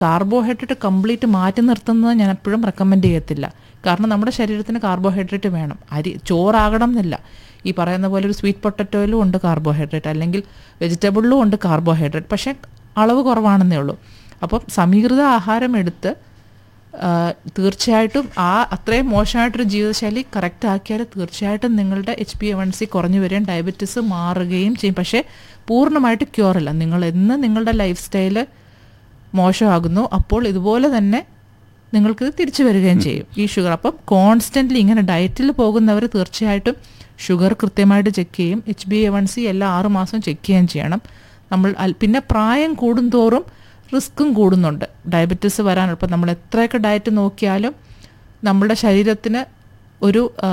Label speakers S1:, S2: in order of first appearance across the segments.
S1: Carbohydrate complete മാറ്റി നിർത്തുന്നത് ഞാൻ എപ്പോഴും റെക്കമെൻഡ് ചെയ്യത്തില്ല കാരണം നമ്മുടെ ശരീരത്തിന് കാർബോഹൈഡ്രേറ്റ് വേണം അരി ചോറാകണം എന്നില്ല ഈ പറയുന്ന പോലെ ഒരു സ്വീറ്റ് പൊട്ടറ്റോയിലും ഉണ്ട് കാർബോഹൈഡ്രേറ്റ് അല്ലെങ്കിൽ വെജിറ്റബിളിലും ഉണ്ട് കാർബോഹൈഡ്രേറ്റ് പക്ഷേ അളവ് കുറവാണെന്നേ ഉള്ളൂ അപ്പം സമീകൃത ആഹാരം എടുത്ത് ആ, തീർച്ചയായിട്ടും ആ അത്രയും മോശമായിട്ടൊരു ജീവിതശൈലി കറക്റ്റ് ആക്കിയാൽ തീർച്ചയായിട്ടും നിങ്ങളുടെ എച്ച് പി വൺ സി കുറഞ്ഞു വരികയും ഡയബറ്റീസ് മാറുകയും ചെയ്യും പക്ഷേ പൂർണ്ണമായിട്ട് ക്യൂർ അല്ല നിങ്ങൾ എന്ന് നിങ്ങളുടെ ലൈഫ് സ്റ്റൈല് മോശമാകുന്നു അപ്പോൾ ഇതുപോലെ തന്നെ നിങ്ങൾക്ക് തിരിച്ചു വരികയും ചെയ്യും ഈ ഷുഗർ അപ്പം കോൺസ്റ്റൻ്റ്ലി ഇങ്ങനെ ഡയറ്റിൽ പോകുന്നവർ തീർച്ചയായിട്ടും ഷുഗർ കൃത്യമായിട്ട് ചെക്ക് ചെയ്യും H B A one C എല്ലാ ആറ് മാസവും ചെക്ക് ചെയ്യുകയും ചെയ്യണം നമ്മൾ അൽ- പിന്നെ പ്രായം കൂടുന്തോറും റിസ്ക്കും കൂടുന്നുണ്ട് ഡയബറ്റീസ് വരാൻ ഇപ്പം നമ്മൾ എത്രയൊക്കെ ഡയറ്റ് നോക്കിയാലും നമ്മുടെ ശരീരത്തിന് ഒരു ആ,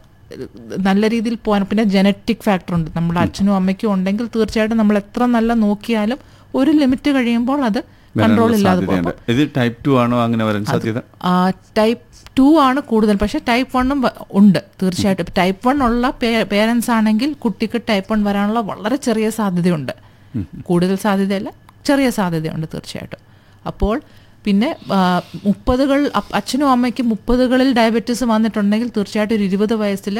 S1: നല്ല രീതിയിൽ പോകാൻ പിന്നെ ജനറ്റിക് ഫാക്ടർ ഉണ്ട് നമ്മുടെ അച്ഛനും അമ്മയ്ക്കും ഉണ്ടെങ്കിൽ തീർച്ചയായിട്ടും നമ്മൾ എത്ര നല്ല നോക്കിയാലും ഒരു ലിമിറ്റ് കഴിയുമ്പോൾ അത് കൺട്രോൾ
S2: വരാനുള്ള
S1: ഇല്ലാതെ പോകും
S2: സാധ്യതയുണ്ട് ഇത് ടൈപ്പ് ടു ആണോ അങ്ങനെ വരാൻ സാധ്യത
S1: ടൈപ്പ് ടു ആണ് കൂടുതൽ പക്ഷേ ടൈപ്പ് വണ്ണും ഉണ്ട് തീർച്ചയായിട്ടും ടൈപ്പ് വൺ ഉള്ള പേരൻസ് ആണെങ്കിൽ കുട്ടിക്ക് ടൈപ്പ് വൺ വരാനുള്ള വളരെ ചെറിയ സാധ്യതയുണ്ട് കൂടുതൽ സാധ്യതയല്ല ചെറിയ സാധ്യതയുണ്ട് തീർച്ചയായിട്ടും അപ്പോൾ പിന്നെ ആ, മുപ്പതുകൾ അപ്പ- അച്ഛനും അമ്മയ്ക്കും മുപ്പതുകളിൽ ഡയബറ്റീസ് വന്നിട്ടുണ്ടെങ്കിൽ തീർച്ചയായിട്ടും ഒരു ഇരുപത് വയസ്സിൽ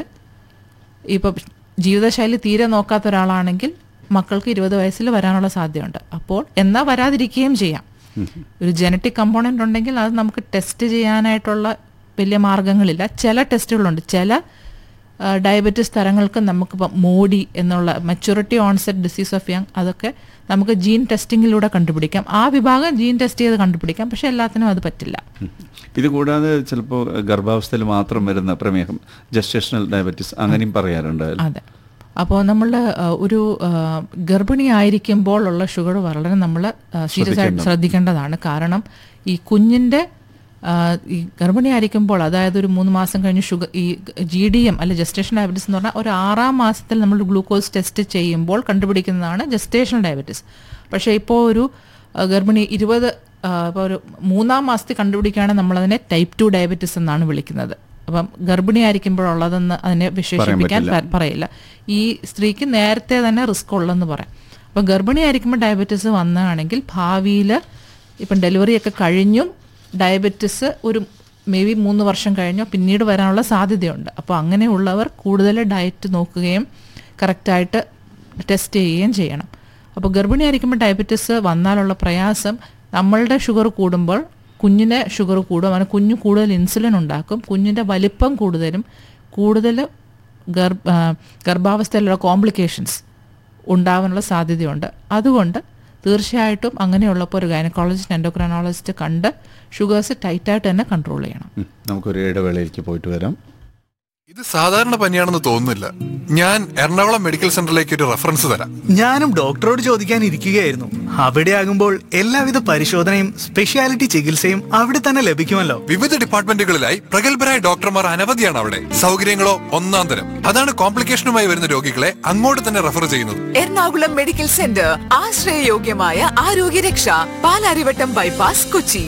S1: ഇപ്പം ജീവിതശൈലി തീരെ നോക്കാത്ത ഒരാളാണെങ്കിൽ മക്കൾക്ക് ഇരുപത് വയസ്സിൽ വരാനുള്ള സാധ്യതയുണ്ട് അപ്പോൾ എന്നാൽ വരാതിരിക്കുകയും ചെയ്യാം ഒരു ജനറ്റിക് കമ്പോണൻ്റ് ഉണ്ടെങ്കിൽ അത് നമുക്ക് ടെസ്റ്റ് ചെയ്യാനായിട്ടുള്ള വലിയ മാർഗങ്ങളില്ല ചില ടെസ്റ്റുകളുണ്ട് ചില ഡയബറ്റീസ് തരങ്ങൾക്ക് നമുക്ക് മോഡി എന്നുള്ള maturity onset disease of young അതൊക്കെ നമുക്ക് ജീൻ ടെസ്റ്റിങ്ങിലൂടെ കണ്ടുപിടിക്കാം ആ വിഭാഗം ജീൻ ടെസ്റ്റ് ചെയ്ത് കണ്ടുപിടിക്കാം പക്ഷെ എല്ലാത്തിനും അത് പറ്റില്ല
S2: ഉം. ഇത് കൂടാതെ ചിലപ്പോൾ ഗർഭാവസ്ഥയിൽ മാത്രം വരുന്ന പ്രമേഹം ജസ്റ്റേഷണൽ ഡയബറ്റീസ് അങ്ങനെയും പറയാറുണ്ട്
S1: അതെ അപ്പോൾ നമ്മൾ ഒരു ആ, ഗർഭിണി ആയിരിക്കുമ്പോൾ ഉള്ള ഷുഗർ വളരെ നമ്മൾ സീരിയസ് ആയിട്ട് ശ്രദ്ധിക്കേണ്ടതാണ് കാരണം ഈ കുഞ്ഞിൻ്റെ ആ, ഈ ഗർഭിണി ആയിരിക്കുമ്പോൾ അതായത് ഒരു മൂന്ന് മാസം കഴിഞ്ഞ് ഷുഗർ ഈ ജി ഡി എം അല്ലെ ജസ്റ്റേഷൻ ഡയബറ്റീസ് എന്ന് പറഞ്ഞാൽ ഒരു ആറാം മാസത്തിൽ നമ്മൾ ഗ്ലൂക്കോസ് ടെസ്റ്റ് ചെയ്യുമ്പോൾ കണ്ടുപിടിക്കുന്നതാണ് ജസ്റ്റേഷൻ ഡയബറ്റീസ് പക്ഷേ ഇപ്പോൾ ഒരു ആ, ഗർഭിണി ഇരുപത് ഇപ്പോൾ ഒരു മൂന്നാം മാസത്തിൽ കണ്ടുപിടിക്കുകയാണെങ്കിൽ നമ്മളതിനെ ടൈപ്പ് ടു ഡയബറ്റീസ് എന്നാണ് വിളിക്കുന്നത് അപ്പം ഗർഭിണിയായിരിക്കുമ്പോഴുള്ളതെന്ന് അതിനെ വിശേഷിപ്പിക്കാൻ പ- പറയില്ല ഈ സ്ത്രീക്ക് നേരത്തെ തന്നെ റിസ്ക് ഉള്ളെന്ന് പറയാം അപ്പം ഗർഭിണിയായിരിക്കുമ്പോൾ ഡയബറ്റീസ് വന്നതാണെങ്കിൽ ഭാവിയിൽ ഇപ്പം ഡെലിവറി ഒക്കെ കഴിഞ്ഞും ഡയബറ്റിസ് ഒരു മേ ബി മൂന്ന് വർഷം കഴിഞ്ഞോ പിന്നീട് വരാനുള്ള സാധ്യതയുണ്ട് അപ്പോൾ അങ്ങനെയുള്ളവർ കൂടുതൽ ഡയറ്റ് നോക്കുകയും കറക്റ്റായിട്ട് ടെസ്റ്റ് ചെയ്യുകയും ചെയ്യണം അപ്പോൾ ഗർഭിണിയായിരിക്കുമ്പോൾ ഡയബറ്റിസ് വന്നാലുള്ള പ്രയാസം നമ്മളുടെ ഷുഗർ കൂടുമ്പോൾ കുഞ്ഞിന് ഷുഗർ കൂടും അങ്ങനെ കുഞ്ഞ് കൂടുതൽ ഇൻസുലിൻ ഉണ്ടാക്കും കുഞ്ഞിൻ്റെ വലിപ്പം കൂടുതലും കൂടുതൽ ഗർഭ ആ, ഗർഭാവസ്ഥയിലുള്ള കോംപ്ലിക്കേഷൻസ് ഉണ്ടാവാനുള്ള സാധ്യതയുണ്ട് അതുകൊണ്ട് തീർച്ചയായിട്ടും അങ്ങനെയുള്ളപ്പോൾ ഒരു ഗൈനക്കോളജിസ്റ്റ് എൻഡോക്രൈനോളജിസ്റ്റ് കണ്ട് ഷുഗേഴ്സ് ടൈറ്റായിട്ട് തന്നെ കൺട്രോൾ ചെയ്യണം
S2: ഉം. നമുക്കൊരു ഇടവേളയിലേക്ക് പോയിട്ട് വരാം
S3: ഇത് സാധാരണ പനിയാണെന്ന് തോന്നുന്നില്ല ഞാൻ എറണാകുളം മെഡിക്കൽ സെന്ററിലേക്ക് ഒരു റെഫറൻസ് തരാം
S4: ഞാനും ഡോക്ടറോട് ചോദിക്കാൻ ഇരിക്കുകയായിരുന്നു അവിടെ ആകുമ്പോൾ എല്ലാവിധ പരിശോധനയും സ്പെഷ്യാലിറ്റി ചികിത്സയും അവിടെ തന്നെ ലഭിക്കുമല്ലോ
S3: വിവിധ ഡിപ്പാർട്ട്മെന്റുകളിലായി പ്രഗത്ഭരായ ഡോക്ടർമാർ അനവധിയാണ് അവിടെ സൗകര്യങ്ങളോ ഒന്നാം തരം അതാണ് കോംപ്ലിക്കേഷനുമായി വരുന്ന രോഗികളെ അങ്ങോട്ട് തന്നെ റെഫർ ചെയ്യുന്നത്
S5: എറണാകുളം മെഡിക്കൽ സെന്റർ ആശ്രയയോഗ്യമായ ആരോഗ്യരക്ഷ പാലാരിവട്ടം ബൈപ്പാസ് കൊച്ചി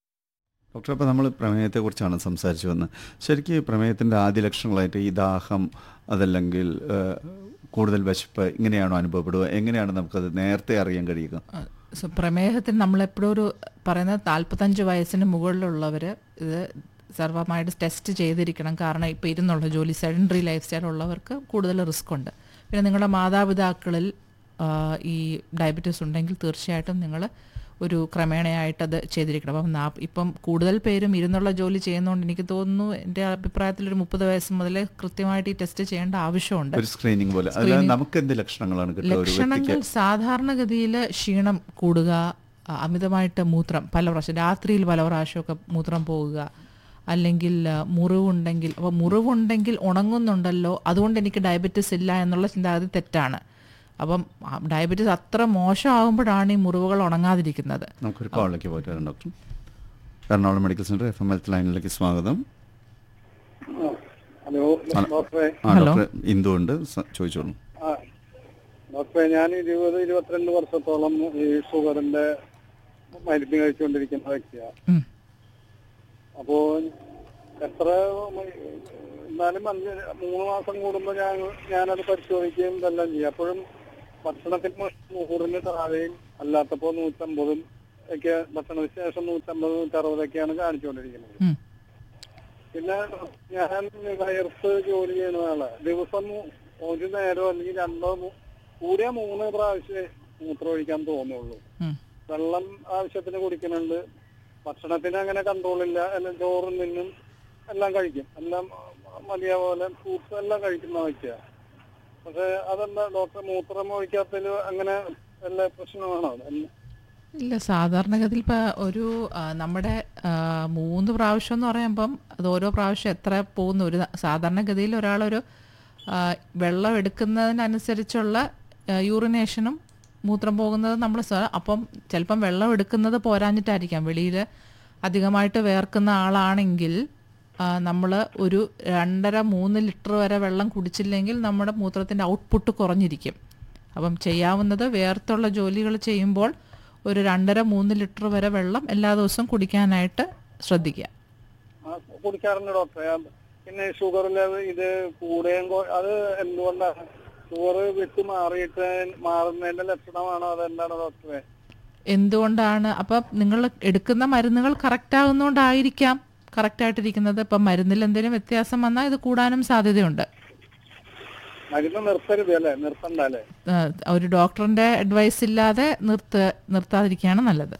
S2: ഡോക്ടർ അപ്പോൾ നമ്മൾ പ്രമേയത്തെക്കുറിച്ചാണ് സംസാരിച്ചു വന്നത് ശരിക്കും ഈ പ്രമേയത്തിൻ്റെ ആദ്യ ലക്ഷണങ്ങളായിട്ട് ഈ ദാഹം അതല്ലെങ്കിൽ ഏഹ്, കൂടുതൽ വിശപ്പ് ഇങ്ങനെയാണോ അനുഭവപ്പെടുക എങ്ങനെയാണ് നമുക്കത് നേരത്തെ അറിയാൻ കഴിയുക
S1: സോ പ്രമേഹത്തിന് നമ്മളെപ്പോഴും ഒരു പറയുന്നത് നാൽപ്പത്തഞ്ച് വയസ്സിന് മുകളിലുള്ളവർ ഇത് സർവമായിട്ട് ടെസ്റ്റ് ചെയ്തിരിക്കണം കാരണം ഇപ്പോൾ ഇരുന്നുള്ള ജോലി സെഡൻഡറി ലൈഫ് സ്റ്റൈൽ ഉള്ളവർക്ക് കൂടുതൽ റിസ്ക് ഉണ്ട് പിന്നെ നിങ്ങളുടെ മാതാപിതാക്കളിൽ ആ, ഈ ഡയബറ്റീസ് ഉണ്ടെങ്കിൽ തീർച്ചയായിട്ടും നിങ്ങൾ ഒരു ക്രമേണയായിട്ട് അത് ചെയ്തിരിക്കണം അപ്പം നാ ഇപ്പം കൂടുതൽ പേരും ഇരുന്നുള്ള ജോലി ചെയ്യുന്നതുകൊണ്ട് എനിക്ക് തോന്നുന്നു എൻ്റെ അഭിപ്രായത്തിൽ ഒരു മുപ്പത് വയസ്സ് മുതൽ കൃത്യമായിട്ട് ഈ ടെസ്റ്റ് ചെയ്യേണ്ട ആവശ്യമുണ്ട്
S2: ഒരു സ്ക്രീനിങ് പോലെ അല്ലാതെ നമുക്ക് എന്ത് ലക്ഷണങ്ങളാണ് കിട്ടുക ഒരു വ്യക്തിക്ക്
S1: ലക്ഷണങ്ങൾ സാധാരണഗതിയിൽ ക്ഷീണം കൂടുക അ- അമിതമായിട്ട് മൂത്രം പല പ്രാവശ്യം രാത്രിയിൽ പല പ്രാവശ്യമൊക്കെ മൂത്രം പോകുക അല്ലെങ്കിൽ ആ, മുറിവുണ്ടെങ്കിൽ അപ്പോൾ മുറിവുണ്ടെങ്കിൽ ഉണങ്ങുന്നുണ്ടല്ലോ അതുകൊണ്ട് എനിക്ക് ഡയബറ്റിസ് ഇല്ല എന്നുള്ള ചിന്താഗതി തെറ്റാണ് അപ്പം ആ, ഡയബറ്റിസ് അത്ര മോശമാകുമ്പോഴാണ് ഈ മുറിവുകൾ ഉണങ്ങാതിരിക്കുന്നത്
S2: നമുക്കൊരു കോളിലേക്ക് പോയിട്ട് വരാം doctor Ernakulam medical centre F M health ലൈനിലേക്ക് സ്വാഗതം
S6: ഹലോ ഡോക്ടറെ
S2: ആ
S1: ഹലോ.
S2: ഡോക്ടർ ഇന്ദു ഉണ്ട് സ- ചോദിച്ചോളൂ
S6: ആ ഡോക്ടറെ ഞാൻ ഇരുപത് ഇരുപത്തിരണ്ട് വർഷത്തോളം ഈ ഷുഗറിന്റെ മരുന്ന് കഴിച്ചുകൊണ്ടിരിക്കുന്ന വ്യക്തിയാണ്
S1: ഉം.
S6: അപ്പോ എത്ര മ- എന്നാലും അഞ്ച് മൂന്ന് മാസം കൂടുമ്പോൾ ഞാൻ ഞാനത് പരിശോധിക്കുകയും ഇതെല്ലാം ചെയ്യും അപ്പോഴും ഭക്ഷണത്തിന് നൂറിന് താഴെയും അല്ലാത്തപ്പോ നൂറ്റമ്പതും ഒക്കെ ഭക്ഷണത്തിന് ശേഷം നൂറ്റമ്പത് നൂറ്ററുപതൊക്കെയാണ് കാണിച്ചുകൊണ്ടിരിക്കുന്നത്
S1: ഉം.
S6: പിന്നെ ഞാൻ വയർത്ത് ജോലി ചെയ്യുന്ന ആളാ ദിവസം ഒരു നേരം അല്ലെങ്കിൽ രണ്ടോ മൂ- കൂടിയ മൂന്ന് പ്രാവശ്യം മൂത്രമൊഴിക്കാൻ തോന്നുള്ളൂ
S1: ഉം.
S6: വെള്ളം ആവശ്യത്തിന് കുടിക്കുന്നുണ്ട് ഭക്ഷണത്തിന് അങ്ങനെ കൺട്രോൾ ഇല്ല എല്ലാം ചോറും നിന്നും എല്ലാം കഴിക്കും എല്ലാം മതിയ പോലെ ഫ്രൂട്ട്സ് എല്ലാം കഴിക്കുന്ന വ്യക്തിയാ പക്ഷെ അതെന്താ ഡോക്ടർ മൂത്രം ഒഴിക്കാത്തതിൽ അങ്ങനെ വല്ല പ്രശ്നമാണോ എല്ല-
S1: ഇല്ല സാധാരണഗതിയിൽ ഇപ്പോൾ ഒരു ആ, നമ്മുടെ ആ, മൂന്ന് പ്രാവശ്യം എന്ന് പറയുമ്പം അത് ഓരോ പ്രാവശ്യം എത്ര പോകുന്നു ഒരു സാധാരണഗതിയിൽ ഒരാളൊരു ആ, വെള്ളം എടുക്കുന്നതിനനുസരിച്ചുള്ള ആ, യൂറിനേഷനും മൂത്രം പോകുന്നത് നമ്മൾ അപ്പം ചിലപ്പം വെള്ളം എടുക്കുന്നത് പോരാഞ്ഞിട്ടായിരിക്കാം വെളിയിൽ അധികമായിട്ട് വേർക്കുന്ന ആളാണെങ്കിൽ നമ്മൾ ഒരു രണ്ടര മൂന്ന് ലിറ്റർ വരെ വെള്ളം കുടിച്ചില്ലെങ്കിൽ നമ്മുടെ മൂത്രത്തിൻ്റെ ഔട്ട്പുട്ട് കുറഞ്ഞിരിക്കും അപ്പം ചെയ്യാവുന്നത് വേർത്തുള്ള ജോലികൾ ചെയ്യുമ്പോൾ ഒരു രണ്ടര മൂന്ന് ലിറ്റർ വരെ വെള്ളം എല്ലാ ദിവസവും കുടിക്കാനായിട്ട് ശ്രദ്ധിക്കുക
S6: ആ, കുടിക്കാറുണ്ട് ഡോക്ടറെ ആ, പിന്നെ ഷുഗർ ലെവൽ ഇത് കൂടുകയും കൊ- അത് എന്തുകൊണ്ടാണ് ഷുഗർ വിട്ട് മാറിയിട്ട് മാറുന്നതിന്റെ ലക്ഷണമാണോ അതെന്താണ് ഡോക്ടറെ
S1: എന്തുകൊണ്ടാണ് അപ്പം നിങ്ങൾ എടുക്കുന്ന മരുന്നുകൾ കറക്റ്റ് ആകുന്നതുകൊണ്ടായിരിക്കാം കറക്റ്റായിട്ടിരിക്കുന്നത് ഇപ്പം മരുന്നിൽ എന്തെങ്കിലും വ്യത്യാസം വന്നാൽ ഇത് കൂടാനും സാധ്യതയുണ്ട്
S6: മരുന്ന് നിർത്തരുത് അല്ലേ നിർത്തണ്ട അല്ലേ
S1: ആ, ഒരു ഡോക്ടറിൻ്റെ അഡ്വൈസ് ഇല്ലാതെ നിർത്ത നിർത്താതിരിക്കുകയാണ് നല്ലത്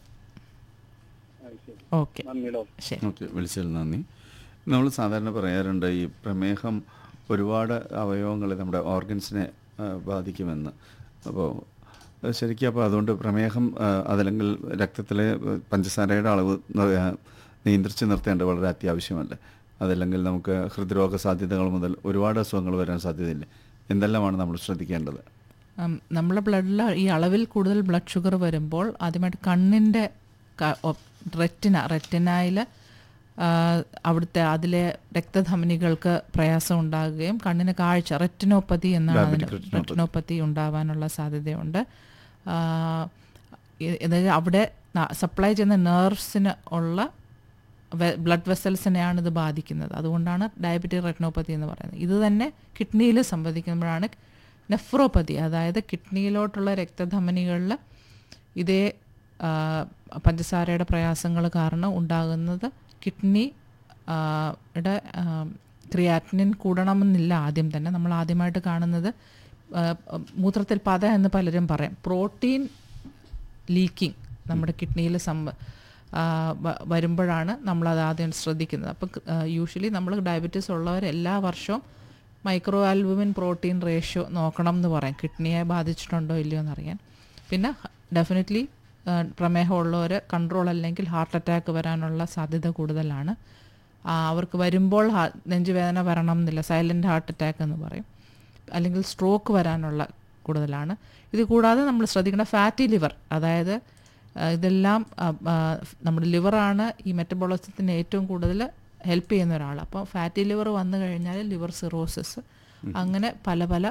S6: അത് ശരി
S1: ഓക്കെ
S6: നന്ദി ഡോക്ടർ
S1: ശരി
S2: ഓക്കെ വിളിച്ചതിൽ നന്ദി നമ്മൾ സാധാരണ പറയാറുണ്ട് ഈ പ്രമേഹം ഒരുപാട് അവയവങ്ങളെ നമ്മുടെ ഓർഗൻസിനെ ആ, ബാധിക്കുമെന്ന് അപ്പോൾ അത് ശരിക്കും അപ്പോൾ അതുകൊണ്ട് പ്രമേഹം ആ, അതല്ലെങ്കിൽ രക്തത്തിലെ ആ, പഞ്ചസാരയുടെ അളവ് ന- ആ, നിയന്ത്രിച്ച് നിർത്തേണ്ടത് വളരെ അത്യാവശ്യമല്ലേ അതല്ലെങ്കിൽ നമുക്ക് ഹൃദ്രോഗ സാധ്യതകൾ മുതൽ ഒരുപാട് അസുഖങ്ങൾ വരാൻ സാധ്യതയില്ലേ എന്തെല്ലാമാണ് നമ്മൾ ശ്രദ്ധിക്കേണ്ടത്
S1: ഉം, നമ്മളെ ബ്ലഡിൽ ഈ അളവിൽ കൂടുതൽ ബ്ലഡ് ഷുഗർ വരുമ്പോൾ ആദ്യമായിട്ട് കണ്ണിൻ്റെ റെറ്റിന റെറ്റിനയിൽ അവിടുത്തെ അതിലെ രക്തധമനികൾക്ക് പ്രയാസം ഉണ്ടാകുകയും കണ്ണിന് കാഴ്ച റെറ്റിനോപ്പതി എന്നാണ് അതിന്
S2: Diabetic retinopathy.
S1: റെറ്റിനോപ്പതി ഉണ്ടാവാനുള്ള സാധ്യതയുണ്ട് ആ, ഇ- അതായത് അവിടെ സപ്ലൈ ചെയ്യുന്ന നെർവ്സിന് ഉള്ള ബ്ലഡ് വെസൽസിനെയാണ് ഇത് ബാധിക്കുന്നത് അതുകൊണ്ടാണ് ഡയബറ്റിക് റെറ്റിനോപ്പതി എന്ന് പറയുന്നത് ഇത് തന്നെ കിഡ്നിയിൽ സംഭവിക്കുമ്പോഴാണ് നെഫ്രോപ്പതി അതായത് കിഡ്നിയിലോട്ടുള്ള രക്തധമനികളിൽ ഇതേ ആ, പഞ്ചസാരയുടെ പ്രയാസങ്ങൾ കാരണം ഉണ്ടാകുന്നത് കിഡ്നി ആ, യുടെ ക്രിയാറ്റിനിൻ കൂടണമെന്നില്ല ആദ്യം തന്നെ നമ്മൾ ആദ്യമായിട്ട് കാണുന്നത് ആ, മൂത്രത്തിൽ പത എന്ന് പലരും പറയും പ്രോട്ടീൻ ലീക്കിംഗ് നമ്മുടെ കിഡ്നിയിൽ സംഭ ആ, വ- വരുമ്പോഴാണ് നമ്മളത് ആദ്യം ശ്രദ്ധിക്കുന്നത് അപ്പം യൂഷ്വലി നമ്മൾ ഡയബറ്റീസ് ഉള്ളവർ എല്ലാ വർഷവും മൈക്രോ ആൽബുമിൻ പ്രോട്ടീൻ റേഷ്യോ നോക്കണം എന്ന് പറയും കിഡ്നിയെ ബാധിച്ചിട്ടുണ്ടോ ഇല്ലയോ എന്നറിയാൻ പിന്നെ ഡെഫിനറ്റ്ലി പ്രമേഹമുള്ളവർ കൺട്രോൾ അല്ലെങ്കിൽ ഹാർട്ട് അറ്റാക്ക് വരാനുള്ള സാധ്യത കൂടുതലാണ് ആ, അവർക്ക് വരുമ്പോൾ ഹാ- നെഞ്ചുവേദന വരണം എന്നില്ല സൈലൻ്റ് ഹാർട്ട് അറ്റാക്ക് എന്ന് പറയും അല്ലെങ്കിൽ സ്ട്രോക്ക് വരാനുള്ള കൂടുതലാണ് ഇത് കൂടാതെ നമ്മൾ ശ്രദ്ധിക്കേണ്ട ഫാറ്റി ലിവർ അതായത് ആ, ഇതെല്ലാം ആ, ആ, നമ്മുടെ ലിവറാണ് ഈ മെറ്റബോളിസത്തിന് ഏറ്റവും കൂടുതൽ ഹെൽപ്പ് ചെയ്യുന്ന ഒരാൾ അപ്പോൾ ഫാറ്റി ലിവർ വന്നു കഴിഞ്ഞാൽ ലിവർ സിറോസിസ് അങ്ങനെ പല പല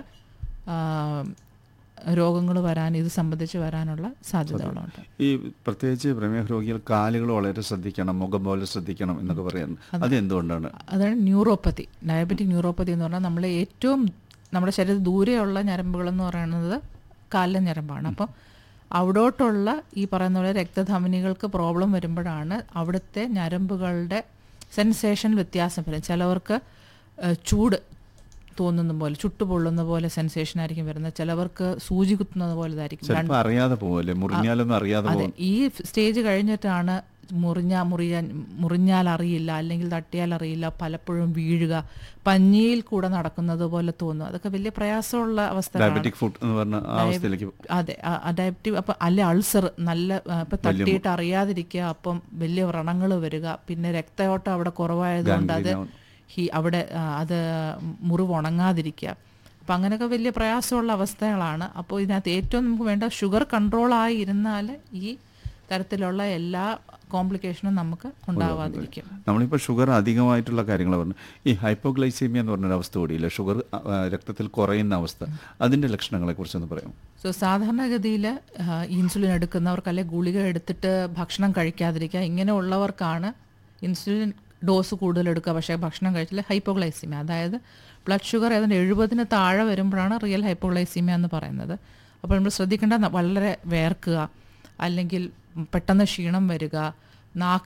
S1: രോഗങ്ങൾ വരാൻ ഇത് സംബന്ധിച്ച് വരാനുള്ള സാധ്യതകളുണ്ട്
S2: ഈ പ്രത്യേകിച്ച് പ്രമേഹ രോഗികൾ കാലുകൾ വളരെ ശ്രദ്ധിക്കണം മുഖം പോലെ ശ്രദ്ധിക്കണം എന്നൊക്കെ പറയുന്നത് അത് എന്തുകൊണ്ടാണ്
S1: അതാണ് ന്യൂറോപ്പതി ഡയബറ്റിക് ന്യൂറോപ്പതി എന്ന് പറഞ്ഞാൽ നമ്മളെ ഏറ്റവും നമ്മുടെ ശരീരത്തിൽ ദൂരെയുള്ള ഞരമ്പുകളെന്ന് പറയുന്നത് കാലിലെ ഞരമ്പാണ് അപ്പം അവിടോട്ടുള്ള ഈ പറയുന്ന പോലെ രക്തധമനികൾക്ക് പ്രോബ്ലം വരുമ്പോഴാണ് അവിടുത്തെ ഞരമ്പുകളുടെ സെൻസേഷൻ വ്യത്യാസം വരും ചിലവർക്ക് ഏഹ്, ചൂട് തോന്നുന്ന പോലെ ചുട്ടുപൊള്ളുന്ന പോലെ സെൻസേഷൻ ആയിരിക്കും വരുന്നത് ചിലവർക്ക് സൂചി കുത്തുന്നത് പോലെ ഇതായിരിക്കും
S2: ചിലപ്പോൾ അറിയാതെ പോവല്ലേ മുറിഞ്ഞാലൊന്നും അറിയാതെ
S1: അതെ
S2: പോകും
S1: ഈ സ്റ്റേജ് കഴിഞ്ഞിട്ടാണ് മുറിഞ്ഞ മുറിയാൻ മുറിഞ്ഞാൽ അറിയില്ല അല്ലെങ്കിൽ തട്ടിയാൽ അറിയില്ല പലപ്പോഴും വീഴുക പഞ്ഞിയിൽ കൂടെ നടക്കുന്നത് പോലെ തോന്നും അതൊക്കെ വലിയ പ്രയാസമുള്ള അവസ്ഥകളാണ്
S2: ഡയബറ്റിക് ഫുഡ് എന്ന് പറഞ്ഞ ആ അവസ്ഥയിലേക്ക്
S1: അതെ ഡയബറ്റിക് അപ്പം അല്ലെ അൾസർ നല്ല ആ, ഇപ്പൊ തട്ടിയിട്ട് അറിയാതിരിക്കുക അപ്പം വലിയ വ്രണങ്ങൾ വരിക പിന്നെ രക്തയോട്ടം അവിടെ കുറവായതുകൊണ്ട് അത്
S2: Gangrene ആവും.
S1: ഹി അവിടെ ആ, അത് മുറിവ് ഉണങ്ങാതിരിക്കുക അപ്പം അങ്ങനെയൊക്കെ വലിയ പ്രയാസമുള്ള അവസ്ഥകളാണ് അപ്പോൾ ഇതിനകത്ത് ഏറ്റവും നമുക്ക് വേണ്ട ഷുഗർ കൺട്രോളായി ഇരുന്നാൽ ഈ തരത്തിലുള്ള എല്ലാ കോംപ്ലിക്കേഷനും നമുക്ക് ഉണ്ടാവാതിരിക്കും
S2: നമ്മളിപ്പോൾ ഷുഗർ അധികമായിട്ടുള്ള കാര്യങ്ങൾ പറഞ്ഞു ഈ ഹൈപ്പോഗ്ലൈസീമിയ എന്ന് പറഞ്ഞൊരു അവസ്ഥ കൂടിയില്ല ഷുഗർ ആ, രക്തത്തിൽ കുറയുന്ന അവസ്ഥ അതിൻ്റെ ലക്ഷണങ്ങളെ കുറിച്ചൊന്ന് പറയാം
S1: സോ സാധാരണഗതിയിൽ ഇൻസുലിൻ എടുക്കുന്നവർക്ക് അല്ലെങ്കിൽ ഗുളിക എടുത്തിട്ട് ഭക്ഷണം കഴിക്കാതിരിക്കുക ഇങ്ങനെയുള്ളവർക്കാണ് ഇൻസുലിൻ ഡോസ് കൂടുതൽ എടുക്കുക പക്ഷേ ഭക്ഷണം കഴിച്ചില്ല ഹൈപ്പോഗ്ലൈസീമിയ അതായത് ബ്ലഡ് ഷുഗർ ഏതാണ്ട് എഴുപതിന് താഴെ വരുമ്പോഴാണ് റിയൽ ഹൈപ്പോഗ്ലൈസീമിയ എന്ന് പറയുന്നത് അപ്പോൾ നമ്മൾ ശ്രദ്ധിക്കേണ്ട ന- വളരെ വേർക്കുക അല്ലെങ്കിൽ പെട്ടെന്ന് ക്ഷീണം വരിക നാക്ക്